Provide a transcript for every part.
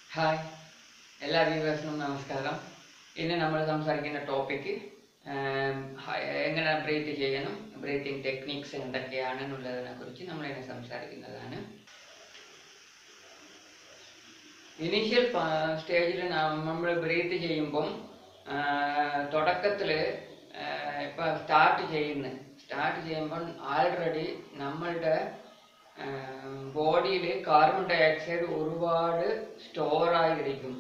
hi എല്ലാ വ്യൂവേഴ്സിനും നമസ്കാരം ഇന്ന് നമ്മൾ സംസാരിക്കുന്ന ടോപ്പിക്ക് എങ്ങനെ ബ്രീത്ത് ചെയ്യണം ബ്രീത്തിങ് ടെക്നിക്സ് എന്തൊക്കെയാണ് എന്നുള്ളതിനെ കുറിച്ച് നമ്മൾ ഇന്ന് സംസാരിക്കുന്നതാണ് ഇനീഷ്യൽ സ്റ്റേജിൽ നമ്മൾ ബ്രീത്ത് ചെയ്യുമ്പം തുടക്കത്തിൽ ഇപ്പം സ്റ്റാർട്ട് ചെയ്യുന്ന സ്റ്റാർട്ട് ചെയ്യുമ്പം ആൾറെഡി നമ്മളുടെ ബോഡിയിൽ കാർബൺ ഡൈ ഓക്സൈഡ് ഒരുപാട് സ്റ്റോർ ആയിരിക്കും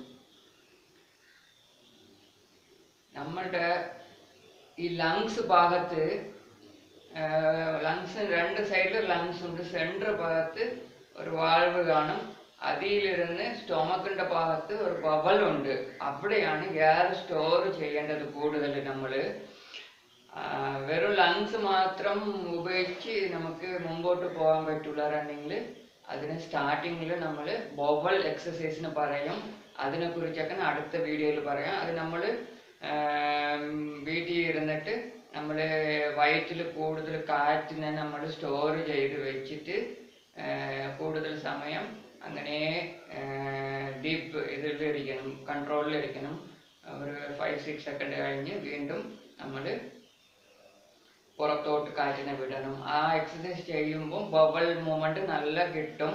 നമ്മളുടെ ഈ ലങ്സ് ഭാഗത്ത് ലങ്സ് രണ്ട് സൈഡിൽ ലങ്സ് ഉണ്ട് സെൻറ്റർ ഭാഗത്ത് ഒരു വാൾവ് കാണും അതിലിരുന്ന് സ്റ്റൊമക്കിൻ്റെ ഭാഗത്ത് ഒരു ബബൽ ഉണ്ട് അവിടെയാണ് എയർ സ്റ്റോർ ചെയ്യേണ്ടത് കൂടുതൽ നമ്മൾ വെറും ലങ്സ് മാത്രം ഉപയോഗിച്ച് നമുക്ക് മുമ്പോട്ട് പോകാൻ പറ്റുള്ള റണ്ണിങ്ങിൽ അതിന് സ്റ്റാർട്ടിങ്ങിൽ നമ്മൾ ബോബൽ എക്സസൈസിന് പറയും അതിനെക്കുറിച്ചൊക്കെ അടുത്ത വീഡിയോയിൽ പറയാം അത് നമ്മൾ വീട്ടിൽ ഇരുന്നിട്ട് നമ്മൾ വയറ്റിൽ കൂടുതൽ കാറ്റിനെ നമ്മൾ സ്റ്റോർ ചെയ്ത് വെച്ചിട്ട് കൂടുതൽ സമയം അങ്ങനെ ഡീപ്പ് ഇതിലിരിക്കണം കൺട്രോളിലിരിക്കണം ഒരു ഫൈവ് സിക്സ് സെക്കൻഡ് കഴിഞ്ഞ് വീണ്ടും നമ്മൾ പുറത്തോട്ട് കാറ്റിനെ വിടണം ആ എക്സസൈസ് ചെയ്യുമ്പോൾ ബബിൾ മൂവ്മെന്റ് നല്ല കിട്ടും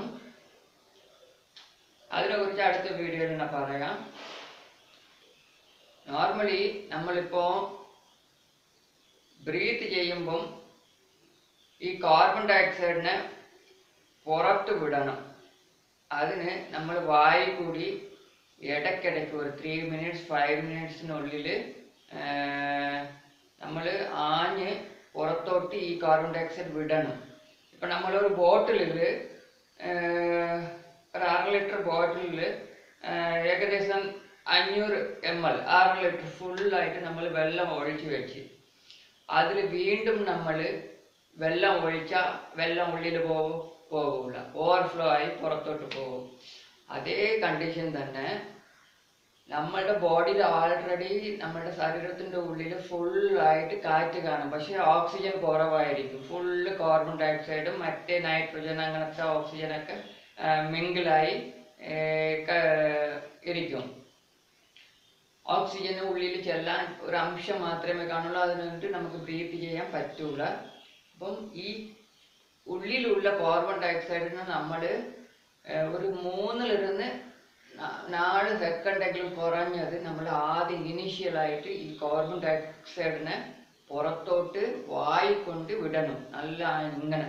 അതിനെ കുറിച്ച് അടുത്ത വീഡിയോയിൽ ഞാൻ പറയാം നോർമലി നമ്മളിപ്പോ ബ്രീത്ത് ചെയ്യുമ്പം ഈ കാർബൺ ഡയോക്സൈഡിനെ പുറത്ത് വിടണം അതിന് നമ്മൾ വായി കൂടി ഇടയ്ക്കിടയ്ക്ക് ഒരു ത്രീ മിനിറ്റ്സ് ഫൈവ് മിനിറ്റ്സിനുള്ളിൽ നമ്മൾ ആഞ്ഞ് പുറത്തോട്ട് ഈ കാർബൺ ഡയോക്സൈഡ് വിടണം ഇപ്പം നമ്മളൊരു ബോട്ടിലിൽ ഒരു അര ലിറ്റർ ബോട്ടിലിൽ ഏകദേശം അഞ്ഞൂറ് എം എൽ ആറ് ലിറ്റർ ഫുള്ളായിട്ട് നമ്മൾ വെള്ളം ഒഴിച്ച് വെച്ച് അതിൽ വീണ്ടും നമ്മൾ വെള്ളം ഒഴിച്ചാൽ വെള്ളം ഉള്ളിൽ പോകും പോകില്ല ഓവർഫ്ലോ ആയി പുറത്തോട്ട് പോകും അതേ കണ്ടീഷൻ തന്നെ നമ്മളുടെ ബോഡിയിൽ ആൾറെഡി നമ്മുടെ ശരീരത്തിന്റെ ഉള്ളിൽ ഫുള്ളായിട്ട് കാറ്റ് കാണും പക്ഷെ ഓക്സിജൻ കുറവായിരിക്കും ഫുള്ള് കാർബൺ ഡയോക്സൈഡും മറ്റേ നൈട്രജൻ അങ്ങനത്തെ ഓക്സിജനൊക്കെ മിങ്കിളായി ഇരിക്കും ഓക്സിജൻ ഉള്ളിൽ ചെല്ലാൻ ഒരു അംശം മാത്രമേ കാണുള്ളൂ അതിനുവേണ്ടി നമുക്ക് ബ്രീത്ത് ചെയ്യാൻ പറ്റൂല അപ്പം ഈ ഉള്ളിലുള്ള കാർബൺ ഡയോക്സൈഡിന് നമ്മൾ ഒരു മൂന്നിലിരുന്ന് നാല് സെക്കൻഡെങ്കിലും കുറഞ്ഞത് നമ്മൾ ആദ്യം ഇനീഷ്യലായിട്ട് ഈ കാർബൺ ഡയോക്സൈഡിനെ പുറത്തോട്ട് വായിക്കൊണ്ട് വിടണം നല്ല ഇങ്ങനെ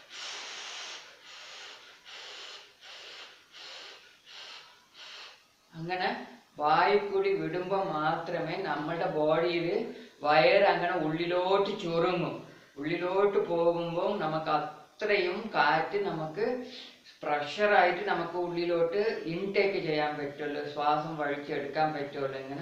അങ്ങനെ വായിക്കൂടി വിടുമ്പോൾ മാത്രമേ നമ്മുടെ ബോഡിയിൽ വയർ അങ്ങനെ ഉള്ളിലോട്ട് ചുരുങ്ങും ഉള്ളിലോട്ട് പോകുമ്പോൾ നമുക്ക് അത്രയും കാറ്റ് നമുക്ക് പ്രഷറായിട്ട് നമുക്ക് ഉള്ളിലോട്ട് ഇൻടേക്ക് ചെയ്യാൻ പറ്റുള്ളൂ ശ്വാസം വഴിച്ചെടുക്കാൻ പറ്റുള്ളൂ ഇങ്ങനെ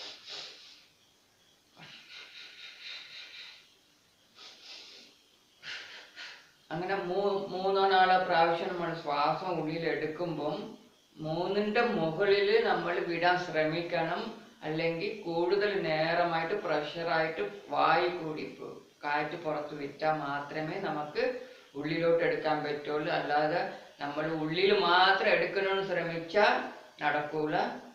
അങ്ങനെ മൂ മൂന്നോ നാലോ പ്രാവശ്യം നമ്മൾ ശ്വാസം ഉള്ളിൽ എടുക്കുമ്പം മൂന്നിൻ്റെ മുകളിൽ നമ്മൾ വിടാൻ ശ്രമിക്കണം അല്ലെങ്കിൽ കൂടുതൽ നേരമായിട്ട് പ്രഷറായിട്ട് വായു കൂടി കാറ്റ് പുറത്ത് വിറ്റാൽ മാത്രമേ നമുക്ക് ഉള്ളിലോട്ട് എടുക്കാൻ പറ്റുള്ളൂ അല്ലാതെ നമ്മൾ ഉള്ളിൽ മാത്രം എടുക്കണമെന്ന് ശ്രമിച്ചാൽ നടക്കൂല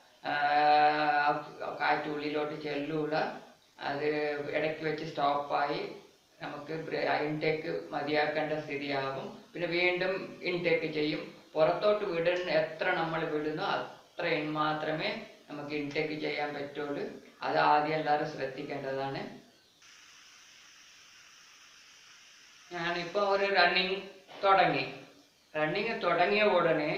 കാറ്റ് ഉള്ളിലോട്ട് ചെല്ലൂല അത് ഇടയ്ക്ക് വെച്ച് സ്റ്റോപ്പായി നമുക്ക് ഇൻടേക്ക് മതിയാക്കേണ്ട സ്ഥിതിയാകും പിന്നെ വീണ്ടും ഇൻടേക്ക് ചെയ്യും പുറത്തോട്ട് വിടുന്ന എത്ര നമ്മൾ വിടുന്നോ അത്രയും മാത്രമേ നമുക്ക് ഇൻടേക്ക് ചെയ്യാൻ പറ്റുള്ളൂ അത് ആദ്യം എല്ലാവരും ശ്രദ്ധിക്കേണ്ടതാണ് ഞാനിപ്പോൾ ഒരു റണ്ണിങ് തുടങ്ങി റണ്ണിങ് തുടങ്ങിയ ഉടനെ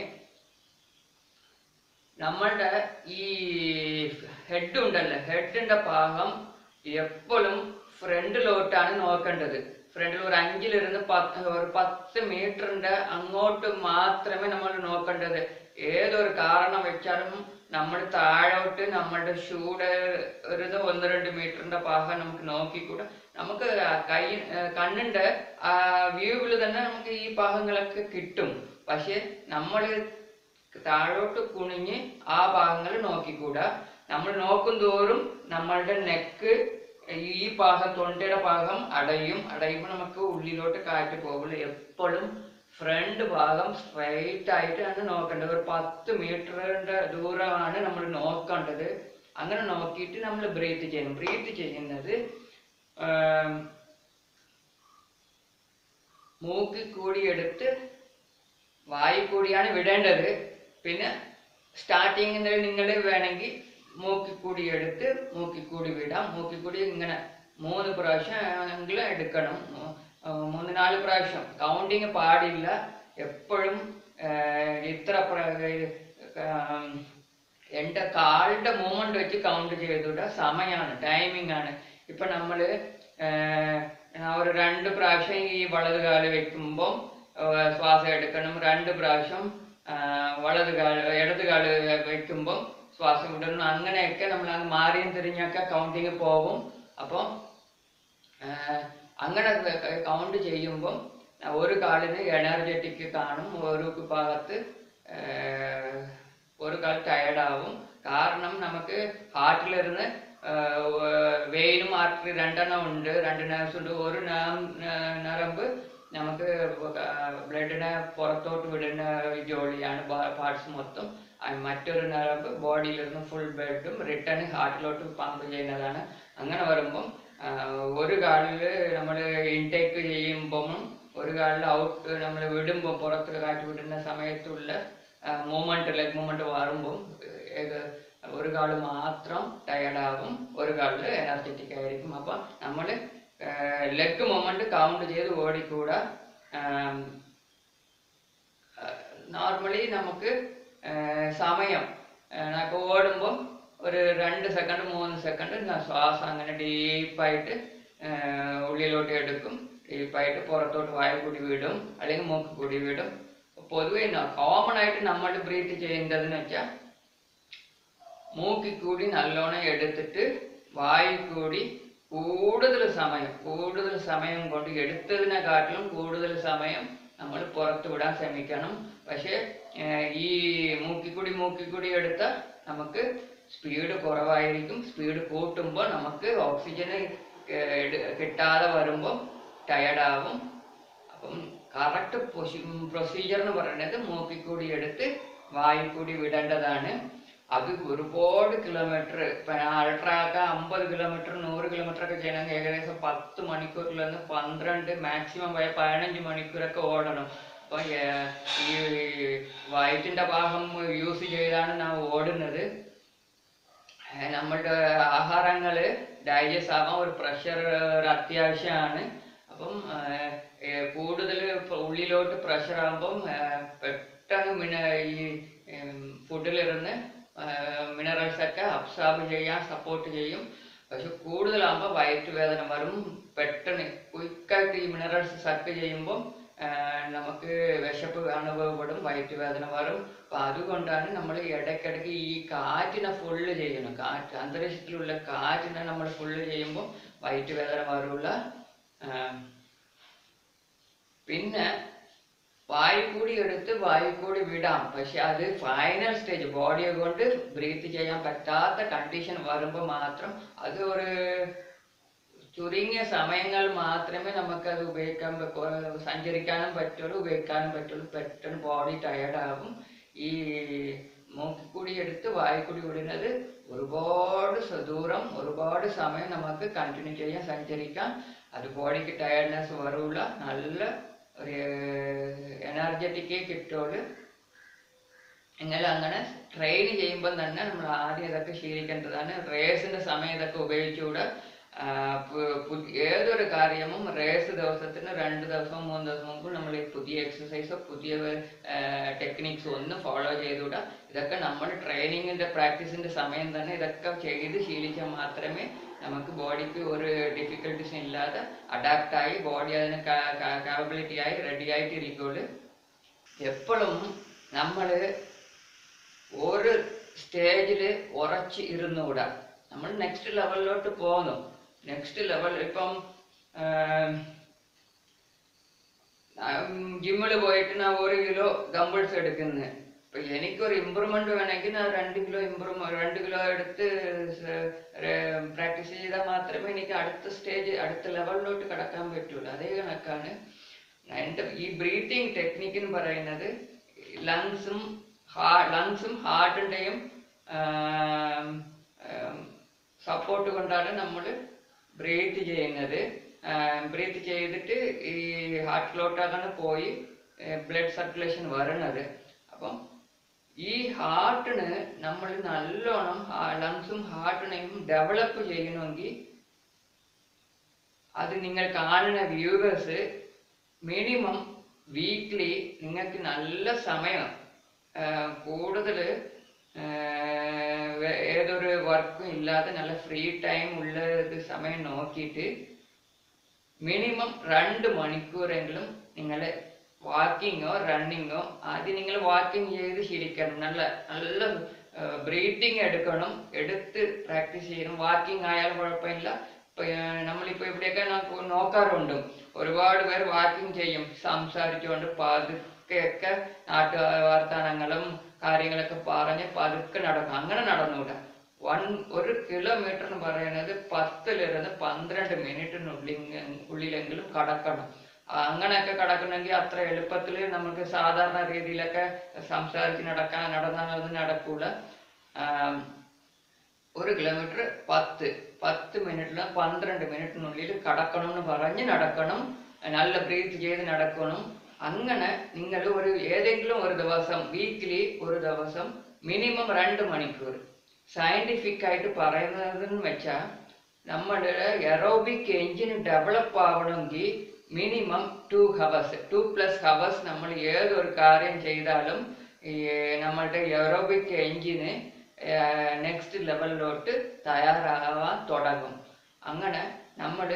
നമ്മളുടെ ഈ ഹെഡ് ഉണ്ടല്ലോ ഹെഡിന്റെ ഭാഗം എപ്പോഴും ഫ്രണ്ടിലോട്ടാണ് നോക്കേണ്ടത് ഫ്രണ്ടിൽ ഒരു അഞ്ചിലിരുന്ന് പത്ത് ഒരു പത്ത് മീറ്ററിന്റെ അങ്ങോട്ട് മാത്രമേ നമ്മൾ നോക്കേണ്ടത് ഏതൊരു കാരണം വെച്ചാലും നമ്മൾ താഴോട്ട് നമ്മളുടെ ഷൂടെ ഒരു ഒന്ന് രണ്ട് മീറ്ററിന്റെ ഭാഗം നമുക്ക് നോക്കിക്കൂടെ നമുക്ക് കൈ കണ്ണിന്റെ ആ വ്യൂവിൽ തന്നെ നമുക്ക് ഈ ഭാഗങ്ങളൊക്കെ കിട്ടും പക്ഷെ നമ്മൾ താഴോട്ട് കുനിഞ്ഞ് ആ ഭാഗങ്ങൾ നോക്കിക്കൂടാ നമ്മൾ നോക്കും തോറും നമ്മളുടെ നെക്ക് ഈ ഭാഗം തൊണ്ടയുടെ ഭാഗം അടയും അടയുമ്പോൾ നമുക്ക് ഉള്ളിലോട്ട് കാറ്റ് പോകുള്ളൂ എപ്പോഴും ഫ്രണ്ട് ഭാഗം സ്ട്രൈറ്റ് ആയിട്ടാണ് നോക്കേണ്ടത് ഒരു പത്ത് മീറ്ററിന്റെ ദൂരമാണ് നമ്മൾ നോക്കേണ്ടത് അങ്ങനെ നോക്കിയിട്ട് നമ്മൾ ബ്രീത്ത് ചെയ്യണം ബ്രീത്ത് ചെയ്യുന്നത് ആം, മൂക്കിൽ കൂടി എടുത്ത് വായി കൂടിയാണ് വിടേണ്ടത് പിന്നെ സ്റ്റാർട്ടിങ്ങിൽ നിങ്ങൾ വേണമെങ്കിൽ മൂക്കിൽ കൂടി എടുത്ത് മൂക്കിൽ കൂടി വിടാം മൂക്കിൽ കൂടി ഇങ്ങനെ മൂന്ന് പ്രാവശ്യം എങ്കിലും എടുക്കണം മൂ- ആ, മൂന്ന് നാല് പ്രാവശ്യം കൗണ്ടിങ് പാടില്ല എപ്പോഴും ഇത്ര പ്ര- ആം, എൻ്റെ കാലിൻ്റെ മൂവ്മെന്റ് വെച്ച് കൗണ്ട് ചെയ്തുകൂടാ സമയമാണ് ടൈമിംഗ് ആണ് ഇപ്പൊ നമ്മള് ഏർ, ഒരു രണ്ട് പ്രാവശ്യം ഈ വലത് കാല് വെക്കുമ്പോൾ ശ്വാസം എടുക്കണം രണ്ട് പ്രാവശ്യം ആ, വലത് കാല് ഇടത് കാല് വെക്കുമ്പോൾ ശ്വാസം വിടണം അങ്ങനെയൊക്കെ നമ്മൾ അങ്ങ് മാറിയും തിരിഞ്ഞൊക്കെ കൗണ്ടിങ് പോകും അപ്പം ആഹ് അങ്ങനെ കൗണ്ട് ചെയ്യുമ്പം ഒരു കാലിന് എനർജറ്റിക് കാണും ഒരു ഭാഗത്ത് ആഹ് ഒരു കാൽ ടയർഡാവും കാരണം നമുക്ക് ഹാർട്ടിലിരുന്ന് വെയിനും ആർട്ടറി രണ്ടെണ്ണം ഉണ്ട് രണ്ട് nerves ഉണ്ട് ഒരു ന- ന- നരമ്പ് നമുക്ക് ബ്ലഡിനെ പുറത്തോട്ട് വിടുന്ന ജോലിയാണ് പാർട്സ് മൊത്തം ആ മറ്റൊരു നരമ്പ് ബോഡിയിലിരുന്ന് ഫുൾ ബ്ലഡും റിട്ടേൺ ഹാർട്ടിലോട്ട് പമ്പ് ചെയ്യുന്നതാണ് അങ്ങനെ വരുമ്പം ആ, ഒരു കാലിൽ നമ്മൾ ഇൻടേക്ക് ചെയ്യുമ്പം ഒരു കാലിൽ ഔട്ട് നമ്മൾ വിടുമ്പോൾ പുറത്ത് കാറ്റ് വിടുന്ന സമയത്തുള്ള മൂമെന്റ് ലെഗ് മൂമെന്റ് മാറുമ്പം ഏത് ഒരു കാല് മാത്രം ടയർഡാകും ഒരു കാലിൽ എനർജറ്റിക് ആയിരിക്കും അപ്പം നമ്മൾ ലെഗ് മൂമെന്റ് കൗണ്ട് ചെയ്ത് ഓടിക്കൂടാ നോർമലി നമുക്ക് ആ, സമയം ആ, നമുക്ക് ഓടുമ്പം ഒരു രണ്ട് സെക്കൻഡ് മൂന്ന് സെക്കൻഡ് ശ്വാസം അങ്ങനെ ഡീപ്പായിട്ട് ഉള്ളിലോട്ട് എടുക്കും ഡീപ്പായിട്ട് പുറത്തോട്ട് വായ കൂടി വിടും അല്ലെങ്കിൽ മൂക്ക് കൂടി വിടും പൊതുവെ കോമൺ ആയിട്ട് നമ്മൾ ബ്രീത്ത് ചെയ്യേണ്ടതെന്ന് വെച്ചാൽ മൂക്കിൽ കൂടി നല്ലോണം എടുത്തിട്ട് വായിൽ കൂടി കൂടുതൽ സമയം കൂടുതൽ സമയം കൊണ്ട് എടുത്തതിനെക്കാട്ടിലും കൂടുതൽ സമയം നമ്മൾ പുറത്ത് വിടാൻ ശ്രമിക്കണം പക്ഷേ ഏർ ഈ മൂക്കിക്കൂടി മൂക്കിക്കൂടി എടുത്ത നമുക്ക് സ്പീഡ് കുറവായിരിക്കും സ്പീഡ് കൂട്ടുമ്പോൾ നമുക്ക് ഓക്സിജന് കിട്ടാതെ വരുമ്പോൾ ടയർഡാവും അപ്പം കറക്റ്റ് പ്രൊസീജിയർ എന്ന് പറയുന്നത് മൂക്കിൽ കൂടി എടുത്ത് വായിൽ കൂടി വിടേണ്ടതാണ് അത് ഒരുപാട് കിലോമീറ്റർ ഇപ്പൊ അൾട്രാക്ക് അമ്പത് കിലോമീറ്റർ നൂറ് കിലോമീറ്റർ ഒക്കെ ചെയ്യണമെങ്കിൽ ഏകദേശം പത്ത് മണിക്കൂറിൽ നിന്ന് പന്ത്രണ്ട് മാക്സിമം പോയ പതിനഞ്ച് മണിക്കൂറൊക്കെ ഓടണം അപ്പൊ ഏർ, ഈ വയറ്റിന്റെ ഭാഗം യൂസ് ചെയ്താണ് നാം ഓടുന്നത് ഏർ നമ്മളുടെ ആഹാരങ്ങള് ഡൈജസ്റ്റ് ആവാൻ ഒരു പ്രഷർ ഒരു അത്യാവശ്യമാണ് അപ്പം കൂടുതൽ ഉള്ളിലോട്ട് പ്രഷർ ആകുമ്പം ഏർ പെട്ടെന്ന് മിന ഈ ഫുഡിലിരുന്ന് മിനറൽസ് ഒക്കെ അബ്സോർബ് ചെയ്യാൻ സപ്പോർട്ട് ചെയ്യും പക്ഷെ കൂടുതലാകുമ്പോൾ വയറ്റ് വേദന വരും പെട്ടെന്ന് ക്വിക്കായിട്ട് ഈ മിനറൽസ് സക്ക് ചെയ്യുമ്പോൾ നമുക്ക് വിശപ്പ് അനുഭവപ്പെടും വയറ്റ് വേദന വരും അപ്പൊ അതുകൊണ്ടാണ് നമ്മൾ ഇടയ്ക്കിടയ്ക്ക് ഈ കാറ്റിനെ ഫുള്ള് ചെയ്യണം കാറ്റ് അന്തരീക്ഷത്തിലുള്ള കാറ്റിനെ നമ്മൾ ഫുള്ള് ചെയ്യുമ്പോൾ വയറ്റ് വേദന വരില്ല പിന്നെ വായു കൂടി എടുത്ത് വായു കൂടി വിടാം പക്ഷെ അത് ഫൈനൽ സ്റ്റേജ് ബോഡിയെ കൊണ്ട് ബ്രീത്ത് ചെയ്യാൻ പറ്റാത്ത കണ്ടീഷൻ വരുമ്പോൾ മാത്രം അത് ഒരു ചുരുങ്ങിയ സമയങ്ങൾ മാത്രമേ നമുക്ക് അത് ഉപയോഗിക്കാൻ പറ്റൂ സഞ്ചരിക്കാനും പറ്റുള്ളൂ ഉപയോഗിക്കാനും പറ്റുള്ളൂ പെട്ടെന്ന് ബോഡി ടയർഡാകും ഈ മൂക്കിക്കൂടി എടുത്ത് വായിക്കൂടി വിടുന്നത് ഒരുപാട് സ- ദൂരം ഒരുപാട് സമയം നമുക്ക് കണ്ടിന്യൂ ചെയ്യാൻ സഞ്ചരിക്കാം അത് ബോഡിക്ക് ടയർഡ്നെസ് വരില്ല നല്ല ഒരു എനർജറ്റിക്കേ കിട്ടുള്ളൂ എന്നാൽ അങ്ങനെ ട്രെയിൻ ചെയ്യുമ്പോൾ തന്നെ നമ്മൾ ആദ്യം ഇതൊക്കെ ശീലിക്കേണ്ടതാണ് റേസിന്റെ സമയം ഇതൊക്കെ ഉപയോഗിച്ചുകൂടെ ആ, പു- പു- ഏതൊരു കാര്യവും റേസ് ദിവസത്തിന് രണ്ട് ദിവസം മൂന്ന് ദിവസം മുമ്പ് നമ്മൾ ഈ പുതിയ എക്സസൈസോ പുതിയ ടെക്നിക്സ് ഒന്നും ഫോളോ ചെയ്തുകൂടാ ഇതൊക്കെ നമ്മൾ ട്രെയിനിങ്ങിന്റെ പ്രാക്ടീസിന്റെ സമയം തന്നെ ഇതൊക്കെ ചെയ്ത് ശീലിച്ചാൽ മാത്രമേ നമുക്ക് ബോഡിക്ക് ഒരു ഡിഫിക്കൽട്ടീസ് ഇല്ലാതെ അഡാപ്റ്റ് ആയി ബോഡി അതിന് കാപ്പബിലിറ്റി ആയി റെഡി ആയിട്ട് ഇരിക്കുള്ളൂ എപ്പോഴും നമ്മൾ ഒരു സ്റ്റേജിൽ ഉറച്ച് ഇരുന്നുകൂടാ നമ്മൾ നെക്സ്റ്റ് ലെവലിലോട്ട് പോകുന്നു നെക്സ്റ്റ് ലെവൽ ഇപ്പം ജിമ്മിൽ പോയിട്ട് ഞാൻ ഒരു കിലോ ഡംബിൾസ് എടുക്കുന്നത് ഇപ്പൊ എനിക്കൊരു ഇമ്പ്രൂവ്മെന്റ് വേണമെങ്കിൽ ഞാൻ രണ്ട് കിലോ ഇമ്പ്രൂവ് രണ്ട് കിലോ എടുത്ത് പ്രാക്ടീസ് ചെയ്താൽ മാത്രമേ എനിക്ക് അടുത്ത സ്റ്റേജ് അടുത്ത ലെവലിലോട്ട് കടക്കാൻ പറ്റുള്ളൂ അതേ കണക്കാണ് എൻ്റെ ഈ ബ്രീത്തിങ് ടെക്നിക്ക് എന്ന് പറയുന്നത് ലങ്സും ലങ്സും ഹാർട്ടിൻ്റെയും സപ്പോർട്ട് കൊണ്ടാണ് നമ്മൾ ബ്രീത്ത് ചെയ്യുന്നത് ബ്രീത്ത് ചെയ്തിട്ട് ഈ ഹാർട്ടിലോട്ടാണ് പോയി ബ്ലഡ് സർക്കുലേഷൻ വരണത് അപ്പം ഈ ഹാർട്ടിന് നമ്മൾ നല്ലോണം ലങ്സും ഹാർട്ടിനെയും ഡെവലപ്പ് ചെയ്യണമെങ്കിൽ അത് നിങ്ങൾ കാണുന്ന വ്യൂവേഴ്സ് മിനിമം വീക്ക്ലി നിങ്ങൾക്ക് നല്ല സമയം കൂടുതൽ ഏതൊരു വർക്കും ഇല്ലാതെ നല്ല ഫ്രീ ടൈം ഉള്ള ഒരു സമയം നോക്കിയിട്ട് മിനിമം രണ്ട് മണിക്കൂറെങ്കിലും നിങ്ങൾ വാക്കിങ്ങോ റണ്ണിങ്ങോ ആദ്യം നിങ്ങൾ വാക്കിംഗ് ചെയ്ത് ശീലിക്കണം നല്ല നല്ല ബ്രീത്തിങ് എടുക്കണം എടുത്ത് പ്രാക്ടീസ് ചെയ്യണം വാക്കിംഗ് ആയാലും കുഴപ്പമില്ല ഇപ്പൊ ഏർ നമ്മളിപ്പോ ഇവിടെയൊക്കെ നോ- നോക്കാറുണ്ട് ഒരുപാട് പേർ വാക്കിംഗ് ചെയ്യും സംസാരിച്ചുകൊണ്ട് പതുക്കെയൊക്കെ നാട്ടു വർത്തമാനങ്ങളും കാര്യങ്ങളൊക്കെ പറഞ്ഞ് പതുക്കെ നടക്കും അങ്ങനെ നടന്നുകൂടാ വൺ ഒരു കിലോമീറ്റർ എന്ന് പറയുന്നത് പത്തിലിരുന്ന് പന്ത്രണ്ട് മിനിറ്റിനുള്ളിൽ ഉള്ളിലെങ്കിലും കടക്കണം അങ്ങനെയൊക്കെ കടക്കണമെങ്കിൽ അത്ര എളുപ്പത്തിൽ നമുക്ക് സാധാരണ രീതിയിലൊക്കെ സംസാരിച്ച് നടക്കാൻ നടന്നാൽ അത് നടക്കൂല ആം, ഒരു കിലോമീറ്റർ പത്ത് പത്ത് മിനിറ്റിൽ പന്ത്രണ്ട് മിനിറ്റിനുള്ളിൽ കടക്കണം എന്ന് പറഞ്ഞ് നടക്കണം നല്ല ബ്രീത്ത് ചെയ്ത് നടക്കണം അങ്ങനെ നിങ്ങൾ ഒരു ഏതെങ്കിലും ഒരു ദിവസം വീക്കിലി ഒരു ദിവസം മിനിമം രണ്ട് മണിക്കൂർ സയന്റിഫിക് ആയിട്ട് പറയുന്നതെന്ന് വെച്ചാൽ നമ്മുടെ എറോബിക് എഞ്ചിൻ ഡെവലപ്പ് ആവണമെങ്കിൽ minimum two hours two plus hours നമ്മൾ ഏതൊരു കാര്യം ചെയ്താലും ഈ നമ്മളുടെ എറോബിക് എഞ്ചിന് നെക്സ്റ്റ് ലെവലിലോട്ട് തയ്യാറാവാൻ തുടങ്ങും അങ്ങനെ നമ്മൾ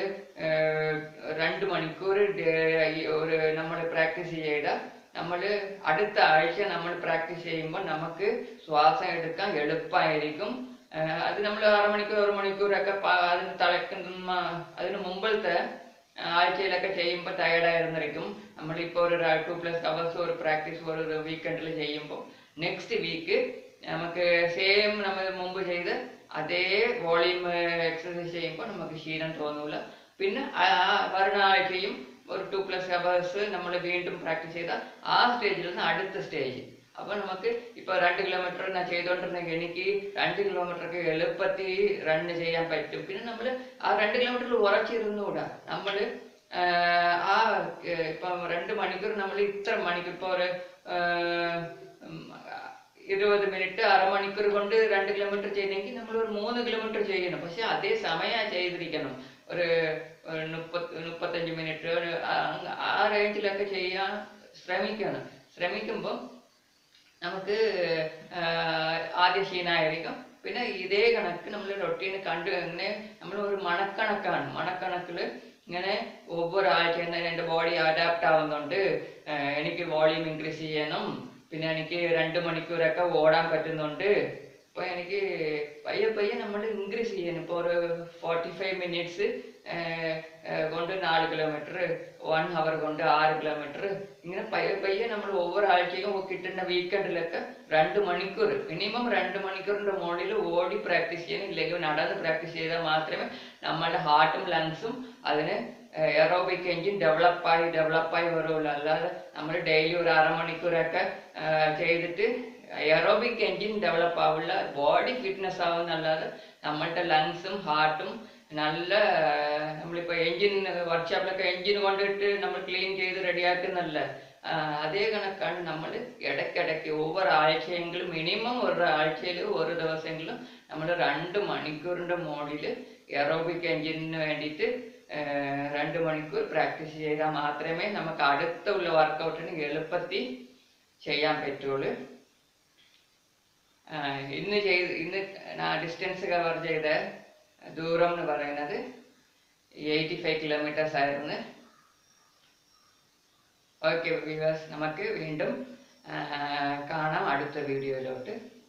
രണ്ട് മണിക്കൂർ ഡേ- ഈ ഒരു നമ്മൾ പ്രാക്ടീസ് ചെയ്താൽ നമ്മൾ അടുത്ത ആഴ്ച നമ്മൾ പ്രാക്ടീസ് ചെയ്യുമ്പോൾ നമുക്ക് ശ്വാസം എടുക്കാൻ എളുപ്പമായിരിക്കും ഏർ അത് നമ്മൾ ആറ് മണിക്കൂർ ഒരു മണിക്കൂറൊക്കെ പ- അതിന് തളക്കുന്ന അതിന് മുമ്പിലത്തെ ആഴ്ചയിലൊക്കെ ചെയ്യുമ്പോൾ ടയർഡായിരുന്നിരിക്കും നമ്മളിപ്പോൾ ഒരു ടു പ്ലസ് അവേഴ്സ് ഒരു പ്രാക്ടീസ് ഒരു വീക്കെൻഡിൽ ചെയ്യുമ്പോൾ നെക്സ്റ്റ് വീക്ക് നമുക്ക് സെയിം നമ്മൾ മുമ്പ് ചെയ്ത് അതേ വോളിയം എക്സസൈസ് ചെയ്യുമ്പോൾ നമുക്ക് ക്ഷീണം തോന്നൂല പിന്നെ ആ ആ വരുന്ന ആഴ്ചയും ഒരു ടു പ്ലസ് അവേഴ്സ് നമ്മൾ വീണ്ടും പ്രാക്ടീസ് ചെയ്താൽ ആ സ്റ്റേജിൽ നിന്ന് അടുത്ത സ്റ്റേജ് അപ്പൊ നമുക്ക് ഇപ്പൊ രണ്ട് കിലോമീറ്റർ ഞാൻ ചെയ്തോണ്ടിരുന്നെങ്കിൽ എനിക്ക് രണ്ട് കിലോമീറ്റർക്ക് എളുപ്പത്തിൽ റൺ ചെയ്യാൻ പറ്റും പിന്നെ നമ്മൾ ആ രണ്ട് കിലോമീറ്ററിൽ ഉറച്ചിരുന്നുകൂടാ നമ്മൾ ആ ഏർ ഇപ്പം രണ്ട് മണിക്കൂർ നമ്മൾ ഇത്ര മണിക്കൂർ ഇപ്പോൾ ഒരു ഏർ, ഉം, ഇരുപത് മിനിറ്റ് അരമണിക്കൂർ കൊണ്ട് രണ്ട് കിലോമീറ്റർ ചെയ്യണമെങ്കിൽ നമ്മൾ ഒരു മൂന്ന് കിലോമീറ്റർ ചെയ്യണം പക്ഷെ അതേ സമയം ചെയ്തിരിക്കണം ഒരു ഒരു മുപ്പത് മുപ്പത്തഞ്ച് മിനിറ്റ് ഒരു ആ- ആ റേഞ്ചിലൊക്കെ ചെയ്യാൻ ശ്രമിക്കണം ശ്രമിക്കുമ്പോൾ നമുക്ക് ആഹ് ആദ്യ ക്ഷീണമായിരിക്കും പിന്നെ ഇതേ കണക്ക് നമ്മൾ റൊട്ടീൻ കണ്ടു അങ്ങനെ നമ്മൾ ഒരു മണക്കണക്കാണ് മണക്കണക്കിൽ ഇങ്ങനെ ഒവ്വൊരാഴ്ച എൻ്റെ ബോഡി അഡാപ്റ്റ് ആവുന്നുണ്ട് ആഹ് എനിക്ക് വോളിയം ഇൻക്രീസ് ചെയ്യണം പിന്നെ എനിക്ക് രണ്ട് മണിക്കൂറൊക്കെ ഓടാൻ പറ്റുന്നുണ്ട് അപ്പോൾ എനിക്ക് പയ്യെ പയ്യെ നമ്മൾ ഇൻക്രീസ് ചെയ്യണം ഇപ്പോൾ ഒരു ഫോർട്ടി ഫൈവ് മിനിറ്റ്സ് കൊണ്ട് നാല് കിലോമീറ്റർ വൺ ഹവർ കൊണ്ട് ആറ് കിലോമീറ്റർ ഇങ്ങനെ പയ്യെ പയ്യെ നമ്മൾ ഓവർ ആഴ്ചയും കിട്ടുന്ന വീക്കെൻഡിലൊക്കെ രണ്ട് മണിക്കൂർ മിനിമം രണ്ട് മണിക്കൂറിന്റെ മുകളിൽ ഓടി പ്രാക്ടീസ് ചെയ്യണം ഇല്ലെങ്കിൽ നടന്ന് പ്രാക്ടീസ് ചെയ്താൽ മാത്രമേ നമ്മളുടെ ഹാർട്ടും ലങ്സും അതിന് എറോബിക് എഞ്ചിൻ ഡെവലപ്പായി ഡെവലപ്പായി വരുള്ളൂ അല്ലാതെ നമ്മൾ ഡെയിലി ഒരു അരമണിക്കൂറൊക്കെ ആ, ചെയ്തിട്ട് എറോബിക് എഞ്ചിൻ ഡെവലപ്പ് ആവില്ല ബോഡി ഫിറ്റ്നസ് ആവുന്നല്ലാതെ നമ്മളുടെ ലങ്സും ഹാർട്ടും നല്ല നമ്മളിപ്പോൾ എഞ്ചിൻ വർക്ക്ഷോപ്പിലൊക്കെ എഞ്ചിൻ കൊണ്ടിട്ട് നമ്മൾ ക്ലീൻ ചെയ്ത് റെഡിയാക്കുന്നല്ല അതേ കണക്കാണ് നമ്മൾ ഇടയ്ക്കിടയ്ക്ക് ഓവർ ആഴ്ചയെങ്കിലും മിനിമം ഒരു ആഴ്ചയിൽ ഒരു ദിവസമെങ്കിലും നമ്മൾ രണ്ട് മണിക്കൂറിൻ്റെ മുകളിൽ എറോബിക് എഞ്ചിന് വേണ്ടിയിട്ട് ഏർ രണ്ട് മണിക്കൂർ പ്രാക്ടീസ് ചെയ്താൽ മാത്രമേ നമുക്ക് അടുത്തുള്ള വർക്കൗട്ടിന് എളുപ്പത്തിൽ ചെയ്യാൻ പറ്റുള്ളൂ ആ, ഇന്ന് ചെയ്ത് ഇന്ന് ഡിസ്റ്റൻസ് കവർ ചെയ്ത ദൂരം എന്ന് പറയുന്നത് എയ്റ്റി ഫൈവ് കിലോമീറ്റേഴ്സ് ആയിരുന്നു ഓക്കെ വ്യൂവേഴ്സ് നമുക്ക് വീണ്ടും ആ, കാണാം അടുത്ത വീഡിയോയിലോട്ട്